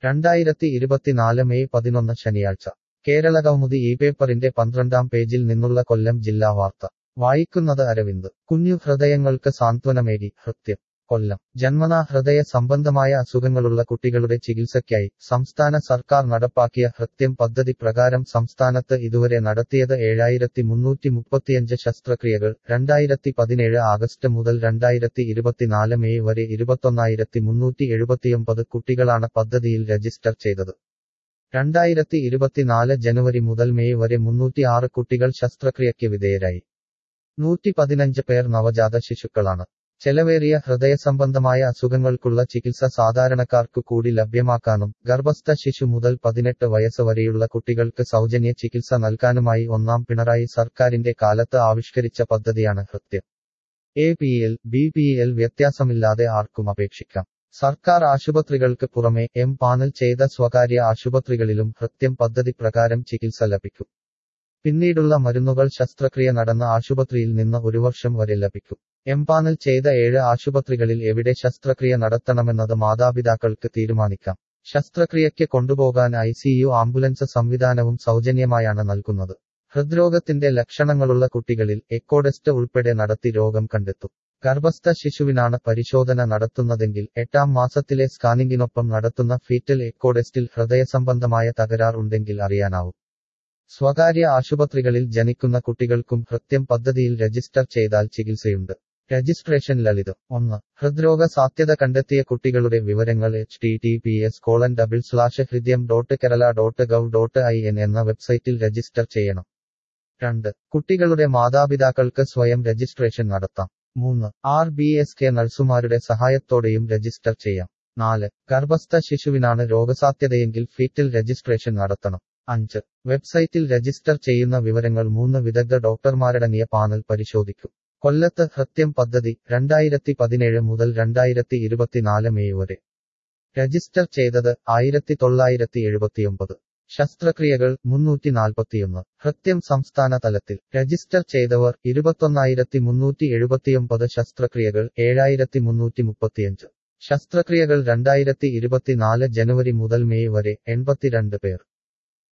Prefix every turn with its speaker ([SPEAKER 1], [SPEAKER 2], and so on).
[SPEAKER 1] രണ്ടായിരത്തി ഇരുപത്തിനാല് മെയ് പതിനൊന്ന് ശനിയാഴ്ച കേരള കൗമുദി ഈ പേപ്പറിന്റെ പന്ത്രണ്ടാം പേജിൽ നിന്നുള്ള കൊല്ലം ജില്ലാ വാർത്ത വായിക്കുന്നത് അരവിന്ദ് കുഞ്ഞു ഹൃദയങ്ങൾക്ക് സാന്ത്വനമേകി ഹൃത്യം കൊല്ലം ജന്മനാ ഹൃദയ സംബന്ധമായ അസുഖങ്ങളുള്ള കുട്ടികളുടെ ചികിത്സയ്ക്കായി സംസ്ഥാന സർക്കാർ നടപ്പാക്കിയ ഹൃത്യം പദ്ധതി പ്രകാരം സംസ്ഥാനത്ത് ഇതുവരെ നടത്തിയത് ഏഴായിരത്തി മുന്നൂറ്റി മുപ്പത്തിയഞ്ച് ശസ്ത്രക്രിയകൾ രണ്ടായിരത്തി പതിനേഴ് ആഗസ്റ്റ് മുതൽ രണ്ടായിരത്തി ഇരുപത്തിനാല് മെയ് വരെ ഇരുപത്തൊന്നായിരത്തി മുന്നൂറ്റി എഴുപത്തിയൊമ്പത് കുട്ടികളാണ് പദ്ധതിയിൽ രജിസ്റ്റർ ചെയ്തത് രണ്ടായിരത്തി ഇരുപത്തിനാല് ജനുവരി മുതൽ മെയ് വരെ മുന്നൂറ്റിയാറ് കുട്ടികൾ ശസ്ത്രക്രിയയ്ക്ക് വിധേയരായി നൂറ്റി പതിനഞ്ച് പേർ നവജാത ശിശുക്കളാണ് ചെലവേറിയ ഹൃദയസംബന്ധമായ അസുഖങ്ങൾക്കുള്ള ചികിത്സ സാധാരണക്കാർക്കു കൂടി ലഭ്യമാക്കാനും ഗർഭസ്ഥ ശിശു മുതൽ പതിനെട്ട് വയസ്സ് വരെയുള്ള കുട്ടികൾക്ക് സൗജന്യ ചികിത്സ നൽകാനുമായി ഒന്നാം പിണറായി സർക്കാരിന്റെ കാലത്ത് ആവിഷ്കരിച്ച പദ്ധതിയാണ് Hrudyam A P L B P L വ്യത്യാസമില്ലാതെ ആർക്കും അപേക്ഷിക്കാം സർക്കാർ ആശുപത്രികൾക്ക് പുറമെ എം പാനൽ ചെയ്ത സ്വകാര്യ ആശുപത്രികളിലും ഹൃത്യം പദ്ധതി പ്രകാരം ചികിത്സ ലഭിക്കും പിന്നീടുള്ള മരുന്നുകൾ ശസ്ത്രക്രിയ നടന്ന ആശുപത്രിയിൽ നിന്ന് ഒരു വർഷം വരെ ലഭിക്കും എംപാനൽ ചെയ്ത ഏഴ് ആശുപത്രികളിൽ എവിടെ ശസ്ത്രക്രിയ നടത്തണമെന്നത് മാതാപിതാക്കൾക്ക് തീരുമാനിക്കാം ശസ്ത്രക്രിയയ്ക്ക് കൊണ്ടുപോകാൻ ഐ സിയു ആംബുലൻസ് സംവിധാനവും സൗജന്യമായാണ് നൽകുന്നത് ഹൃദ്രോഗത്തിന്റെ ലക്ഷണങ്ങളുള്ള കുട്ടികളിൽ എക്കോടെസ്റ്റ് ഉൾപ്പെടെ നടത്തി രോഗം കണ്ടെത്തും ഗർഭസ്ഥ ശിശുവിനാണ് പരിശോധന നടത്തുന്നതെങ്കിൽ എട്ടാം മാസത്തിലെ സ്കാനിംഗിനൊപ്പം നടത്തുന്ന ഫീറ്റൽ എക്കോടെസ്റ്റിൽ ഹൃദയസംബന്ധമായ തകരാർ ഉണ്ടെങ്കിൽ അറിയാനാവും സ്വകാര്യ ആശുപത്രികളിൽ ജനിക്കുന്ന കുട്ടികൾക്കും ഹൃത്യം പദ്ധതിയിൽ രജിസ്റ്റർ ചെയ്താൽ ചികിത്സയുണ്ട് രജിസ്ട്രേഷൻ ലളിതം ഒന്ന് ഹൃദ്രോഗ സാധ്യത കണ്ടെത്തിയ കുട്ടികളുടെ വിവരങ്ങൾ H T T P S colon double slash Hridyam dot Kerala dot gov dot I N എന്ന വെബ്സൈറ്റിൽ രജിസ്റ്റർ ചെയ്യണം രണ്ട് കുട്ടികളുടെ മാതാപിതാക്കൾക്ക് സ്വയം രജിസ്ട്രേഷൻ നടത്താം മൂന്ന് ആർ ബി എസ് കെ നഴ്സുമാരുടെ സഹായത്തോടെയും രജിസ്റ്റർ ചെയ്യാം നാല് ഗർഭസ്ഥ ശിശുവിനാണ് രോഗസാധ്യതയെങ്കിൽ ഫീറ്റൽ രജിസ്ട്രേഷൻ നടത്തണം അഞ്ച് വെബ്സൈറ്റിൽ രജിസ്റ്റർ ചെയ്യുന്ന വിവരങ്ങൾ മൂന്ന് വിദഗ്ധ ഡോക്ടർമാരടങ്ങിയ പാനൽ പരിശോധിക്കും കൊല്ലത്ത് ഹൃത്യം പദ്ധതി രണ്ടായിരത്തി പതിനേഴ് മുതൽ രണ്ടായിരത്തി ഇരുപത്തിനാല് മെയ് വരെ രജിസ്റ്റർ ചെയ്തത് ആയിരത്തി തൊള്ളായിരത്തി എഴുപത്തിയൊമ്പത് ശസ്ത്രക്രിയകൾ മുന്നൂറ്റി നാൽപ്പത്തിയൊന്ന് ഹൃത്യം സംസ്ഥാന തലത്തിൽ രജിസ്റ്റർ ചെയ്തവർ ഇരുപത്തൊന്നായിരത്തി മുന്നൂറ്റി എഴുപത്തിയൊമ്പത് ശസ്ത്രക്രിയകൾ ഏഴായിരത്തി മുന്നൂറ്റി മുപ്പത്തിയഞ്ച് ശസ്ത്രക്രിയകൾ രണ്ടായിരത്തി ഇരുപത്തിനാല് ജനുവരി മുതൽ മെയ് വരെ എൺപത്തിരണ്ട് പേർ